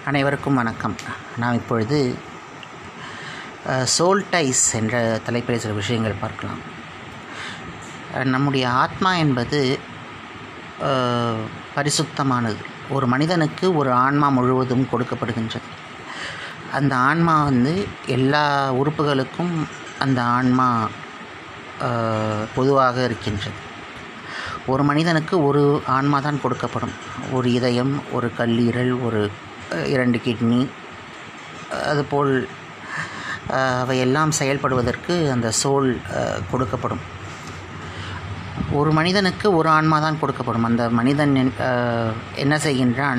அனைவருக்கும் வணக்கம் நாம் இப்பொழுது சோல் டைஸ் என்ற தலைப்பில் சில விஷயங்கள் பார்க்கலாம் அஹ், நம்முடைய ஆத்மா என்பது அஹ், பரிசுத்தமானது ஒரு மனிதனுக்கு ஒரு ஆன்மா முழுவதும் கொடுக்கப்படுகின்றது அந்த ஆன்மா வந்து எல்லா உறுப்புகளுக்கும் அந்த ஆன்மா அஹ், பொதுவாக இருக்கின்றது ஒரு மனிதனுக்கு ஒரு ஆன்மா தான் கொடுக்கப்படும் ஒரு இதயம் ஒரு கல்லீரல் ஒரு அஹ், இரண்டு கிட்னி அஹ், அதுபோல் அஹ், அவையெல்லாம் செயல்படுவதற்கு அந்த சோல் அஹ், கொடுக்கப்படும் ஒரு மனிதனுக்கு ஒரு ஆன்மா தான் கொடுக்கப்படும் அந்த மனிதன் என்- அஹ், என்ன செய்கின்றான்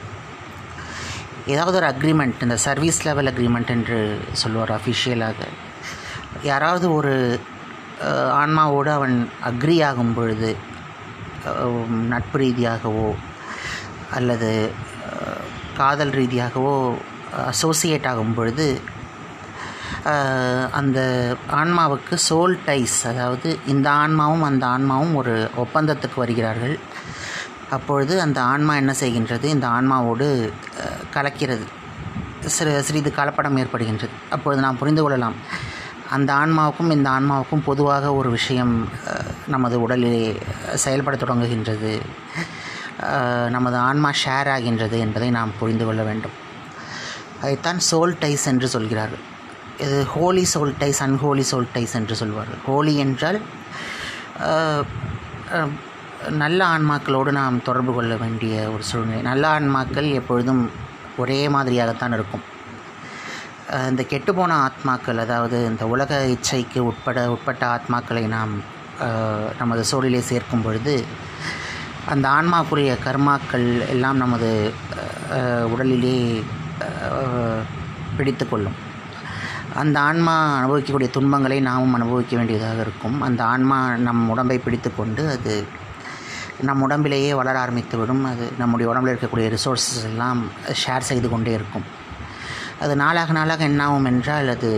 ஏதாவது ஒரு அக்ரிமெண்ட் இந்த சர்வீஸ் லெவல் அக்ரிமெண்ட் என்று சொல்லுவார் அஃபிஷியலாக யாராவது ஒரு அஹ், ஆன்மாவோடு அவன் அக்ரி ஆகும் பொழுது அஹ், நட்பு ரீதியாகவோ அல்லது அஹ், காதல் ரீதியாகவோ அசோசியேட் ஆகும் பொழுது அஹ், அந்த ஆன்மாவுக்கு சோல் டைஸ் அதாவது இந்த ஆன்மாவும் அந்த ஆன்மாவும் ஒரு ஒப்பந்தத்துக்கு வருகிறார்கள் அப்பொழுது அந்த ஆன்மா என்ன செய்கின்றது இந்த ஆன்மாவோடு அஹ், கலக்கிறது சிறு சிறிது கலப்படம் ஏற்படுகின்றது அப்பொழுது நாம் புரிந்து கொள்ளலாம் அந்த ஆன்மாவுக்கும் இந்த ஆன்மாவுக்கும் பொதுவாக ஒரு விஷயம் அஹ், நமது உடலிலே செயல்படத் தொடங்குகின்றது அஹ், நமது ஆன்மா ஷேர் ஆகின்றது என்பதை நாம் புரிந்து கொள்ள வேண்டும் அதைத்தான் சோல் டைஸ் என்று சொல்கிறார்கள் இது holy soul dies unholy soul dies என்று சொல்வார்கள் ஹோலி என்றால் அஹ், அஹ், நல்ல ஆன்மாக்களோடு நாம் தொடர்பு கொள்ள வேண்டிய ஒரு சூழ்நிலை நல்ல ஆன்மாக்கள் எப்பொழுதும் ஒரே மாதிரியாகத்தான் இருக்கும் அஹ், இந்த கெட்டுப்போன ஆத்மாக்கள் அதாவது இந்த உலக இச்சைக்கு உட்பட உட்பட்ட ஆத்மாக்களை நாம் அஹ், நமது சோழிலே சேர்க்கும் பொழுது அந்த ஆன்மாக்குரிய கர்மாக்கள் எல்லாம் நமது அஹ், உடலிலே அஹ், பிடித்து கொள்ளும் அந்த ஆன்மா அனுபவிக்கக்கூடிய துன்பங்களை நாமும் அனுபவிக்க வேண்டியதாக இருக்கும் அந்த ஆன்மா நம் உடம்பை பிடித்து கொண்டு அது நம் உடம்பிலேயே வளர ஆரம்பித்து விடும் அது நம்முடைய உடம்பில் இருக்கக்கூடிய ரிசோர்ஸஸ் எல்லாம் ஷேர் செய்து கொண்டே இருக்கும் அது நாளாக நாளாக என்னாகும் என்றால் அது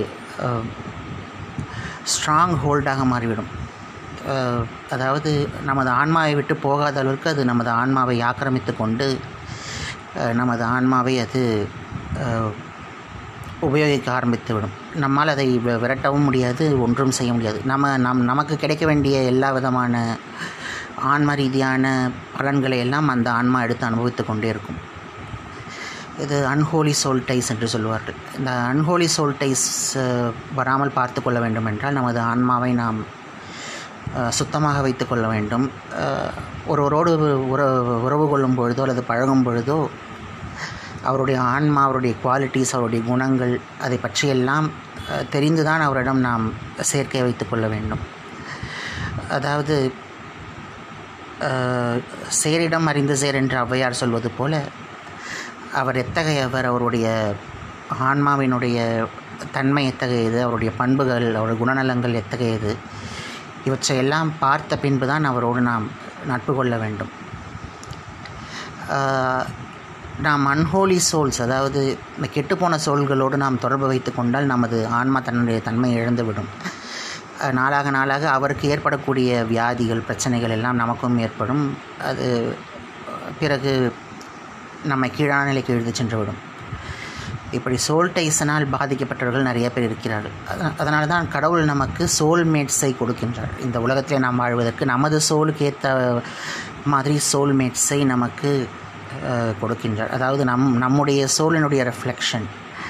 ஸ்ட்ராங் ஹோல்டாக மாறிவிடும் அஹ், அதாவது நமது ஆன்மாவை விட்டு போகாத அளவிற்கு அது நமது ஆன்மாவை ஆக்கிரமித்து கொண்டு அஹ், நமது ஆன்மாவை அது அஹ், உபயோகிக்க ஆரம்பித்து விடும் நம்மால் அதை வி- விரட்டவும் முடியாது ஒன்றும் செய்ய முடியாது நம்ம நம் நமக்கு கிடைக்க வேண்டிய எல்லா விதமான ஆன்ம ரீதியான பலன்களை எல்லாம் அந்த ஆன்மா எடுத்து அனுபவித்து கொண்டே இருக்கும் இது அன்ஹோலி சோல்டைஸ் என்று சொல்வார்கள் இந்த அன்ஹோலி சோல்டைஸ் வராமல் பார்த்து கொள்ள வேண்டும் என்றால் நமது ஆன்மாவை நாம் அஹ், சுத்தமாக வைத்து கொள்ள வேண்டும் அஹ், ஒருவரோடு உறவு உறவு கொள்ளும் பொழுதோ அல்லது பழகும் பொழுதோ அவருடைய ஆன்மா அவருடைய குவாலிட்டிஸ் அவருடைய குணங்கள் அதை பற்றியெல்லாம் அஹ், தெரிந்துதான் அவரிடம் நாம் சேர்க்கை வைத்து கொள்ள வேண்டும் அதாவது அஹ், சேரிடம் அறிந்து சேர் என்று ஔவையார் சொல்வது போல அவர் எத்தகையவர் அவருடைய ஆன்மாவினுடைய தன்மை எத்தகையது அவருடைய பண்புகள் அவருடைய குணநலங்கள் எத்தகையது இவற்றையெல்லாம் பார்த்த பின்பு தான் அவரோடு நாம் நட்பு கொள்ள வேண்டும் ஆஹ், நாம் அன்ஹோலி சோல்ஸ் அதாவது இந்த கெட்டுப்போன சோல்களோடு நாம் தொடர்பு வைத்து கொண்டால் நமது ஆன்மா தன்னுடைய தன்மை இழந்துவிடும் ஆஹ், நாளாக நாளாக அவருக்கு ஏற்படக்கூடிய வியாதிகள் பிரச்சனைகள் எல்லாம் நமக்கும் ஏற்படும் அது பிறகு நம்மை கீழான நிலைக்கு இழுத்து சென்றுவிடும் இப்படி சோல் டைசனால் பாதிக்கப்பட்டவர்கள் நிறைய பேர் இருக்கிறார்கள் அத- அதனால தான் கடவுள் நமக்கு சோல்மேட்ஸை கொடுக்கின்றார் இந்த உலகத்திலே நாம் வாழ்வதற்கு நமது சோலுக்கு ஏற்ற மாதிரி சோல்மேட்ஸை நமக்கு அஹ், கொடுக்கின்றார் அதாவது நம் நம்முடைய சோலினுடைய ரெஃப்ளெக்ஷன்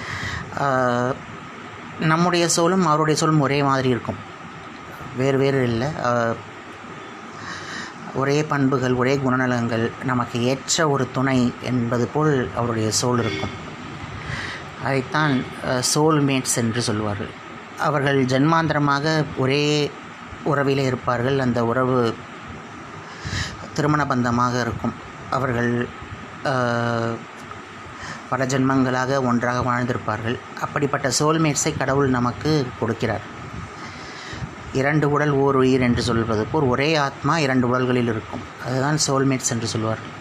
நம்முடைய சோலும் அவருடைய சோலும் ஒரே மாதிரி இருக்கும் வேறு வேறு இல்லை அஹ், ஒரே பண்புகள் ஒரே குணநலங்கள் நமக்கு ஏற்ற ஒரு துணை என்பது போல் அவருடைய சோல் இருக்கும் அதைத்தான் சோல்மேட்ஸ் என்று சொல்வார்கள் அவர்கள் ஜென்மாந்தரமாக ஒரே உறவிலே இருப்பார்கள் அந்த உறவு திருமண பந்தமாக இருக்கும் அவர்கள் அஹ், பல ஜென்மங்களாக ஒன்றாக வாழ்ந்திருப்பார்கள் அப்படிப்பட்ட சோல்மேட்ஸை கடவுள் நமக்கு கொடுக்கிறார் இரண்டு உடல் ஓர் உயிர் என்று சொல்வது போல் ஒரே ஆத்மா இரண்டு உடல்களில் இருக்கும் அதுதான் சோல்மேட்ஸ் என்று சொல்வார்கள்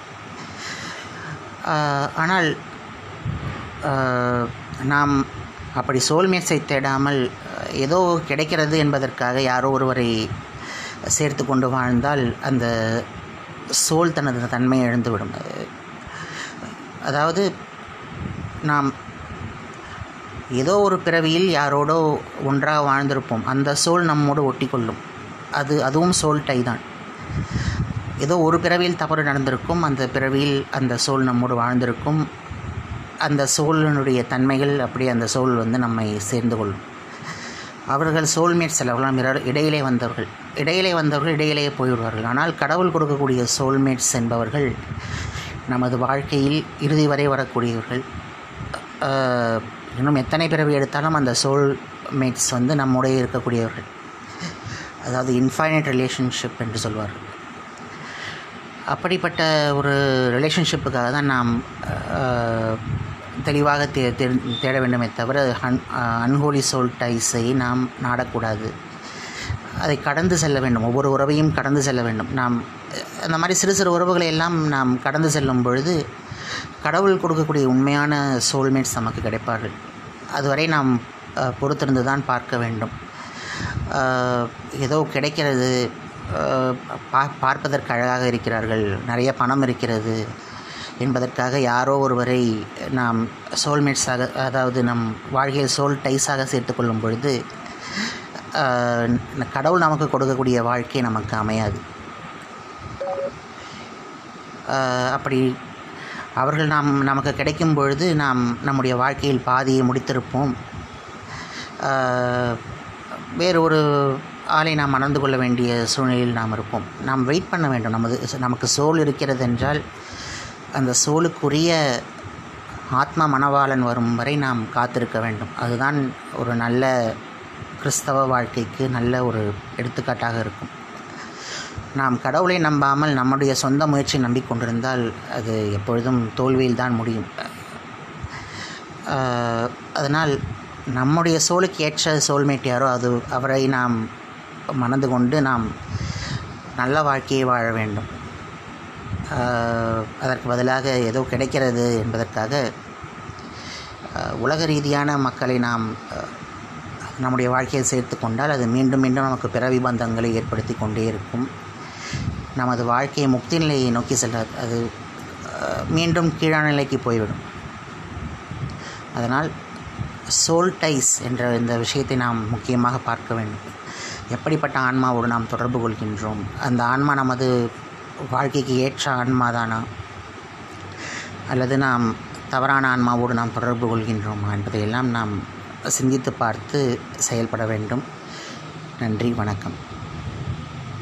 ஆஹ், ஆனால் ஆஹ், நாம் அப்படி சோல்மேட்ஸை தேடாமல் அஹ், ஏதோ கிடைக்கிறது என்பதற்காக யாரோ ஒருவரை சேர்த்து கொண்டு வாழ்ந்தால் அந்த சோல் தனது தன்மையை இழந்துவிடும் அதாவது நாம் ஏதோ ஒரு பிறவியில் யாரோடோ ஒன்றாக வாழ்ந்திருப்போம் அந்த சோல் நம்மோடு ஒட்டிக்கொள்ளும் அது அதுவும் சோல் டை தான் ஏதோ ஒரு பிறவியில் தவறு நடந்திருக்கும் அந்த பிறவியில் அந்த சோல் நம்மோடு வாழ்ந்திருக்கும் அந்த சோலினுடைய தன்மைகள் அப்படியே அந்த சோல் வந்து நம்மை சேர்ந்து கொள்ளும் அவர்கள் சோல்மேட்ஸ் எல்லாம் இடையிலே வந்தவர்கள் இடையிலே வந்தவர்கள் இடையிலேயே போய்விடுவார்கள் ஆனால் கடவுள் கொடுக்கக்கூடிய சோல்மேட்ஸ் என்பவர்கள் நமது வாழ்க்கையில் இறுதி வரை வரக்கூடியவர்கள் இன்னும் எத்தனை பிறவி எடுத்தாலும் அந்த சோல் மேட்ஸ் வந்து நம்முடைய இருக்கக்கூடியவர்கள் அதாவது இன்ஃபைனைட் ரிலேஷன்ஷிப் என்று சொல்வார்கள் அப்படிப்பட்ட ஒரு ரிலேஷன்ஷிப்புக்காக தான் நாம் தெளிவாக தே தேட வேண்டுமே தவிர அன் அன்ஹோலி சோல் டைஸை நாம் நாடக்கூடாது அதை கடந்து செல்ல வேண்டும் ஒவ்வொரு உறவையும் கடந்து செல்ல வேண்டும் நாம் அந்த மாதிரி சிறு சிறு உறவுகளை எல்லாம் நாம் கடந்து செல்லும் பொழுது கடவுள் கொடுக்கக்கூடிய உண்மையான சோல்மேட்ஸ் நமக்கு கிடைப்பார்கள் அதுவரை நாம் பொறுத்திருந்து தான் பார்க்க வேண்டும் ஏதோ கிடைக்கிறது பா பார்ப்பதற்கு அழகாக இருக்கிறார்கள் நிறைய பணம் இருக்கிறது என்பதற்காக யாரோ ஒருவரை நாம் சோல்மேட்ஸாக அதாவது நம் வாழ்க்கையில் சோல் டைஸாக சேர்த்து கொள்ளும் பொழுது கடவுள் நமக்கு கொடுக்கக்கூடிய வாழ்க்கை நமக்கு அமையாது அப்படி அவர்கள் நாம் நமக்கு கிடைக்கும் பொழுது நாம் நம்முடைய வாழ்க்கையில் பாதியை முடித்திருப்போம் வேறு ஒரு ஆளை நாம் மணந்து கொள்ள வேண்டிய சூழ்நிலையில் நாம் இருப்போம் நாம் வெயிட் பண்ண வேண்டும் நமது நமக்கு சோல் இருக்கிறது என்றால் அந்த சோலுக்குரிய ஆத்ம மணவாளன் வரும் வரை நாம் காத்திருக்க வேண்டும் அதுதான் ஒரு நல்ல கிறிஸ்தவ வாழ்க்கைக்கு நல்ல ஒரு எடுத்துக்காட்டாக இருக்கும் நாம் கடவுளை நம்பாமல் நம்முடைய சொந்த முயற்சி நம்பிக்கொண்டிருந்தால் அது எப்பொழுதும் தோல்வியில் தான் முடியும் அதனால் நம்முடைய சோலுக்கு ஏற்ற சோல்மேட் யாரோ அது அவரை நாம் மணந்து கொண்டு நாம் நல்ல வாழ்க்கையை வாழ வேண்டும் அதற்கு பதிலாக ஏதோ கிடைக்கிறது என்பதற்காக உலக ரீதியான மக்களை நாம் நம்முடைய வாழ்க்கையில் சேர்த்து கொண்டால் அது மீண்டும் மீண்டும் நமக்கு பிறவி பந்தங்களை ஏற்படுத்தி கொண்டே இருக்கும் நமது வாழ்க்கையை முக்தி நிலையை நோக்கி செல்லாது அது மீண்டும் கீழான நிலைக்கு போய்விடும் அதனால் சோல் டைஸ் என்ற இந்த விஷயத்தை நாம் முக்கியமாக பார்க்க வேண்டும் எப்படிப்பட்ட ஆன்மாவோடு நாம் தொடர்பு கொள்கின்றோம் அந்த ஆன்மா நமது வாழ்க்கைக்கு ஏற்ற ஆன்மாதானா அல்லது நாம் தவறான ஆன்மாவோடு நாம் தொடர்பு கொள்கின்றோமா என்பதையெல்லாம் நாம் சிந்தித்து பார்த்து செயல்பட வேண்டும் நன்றி வணக்கம்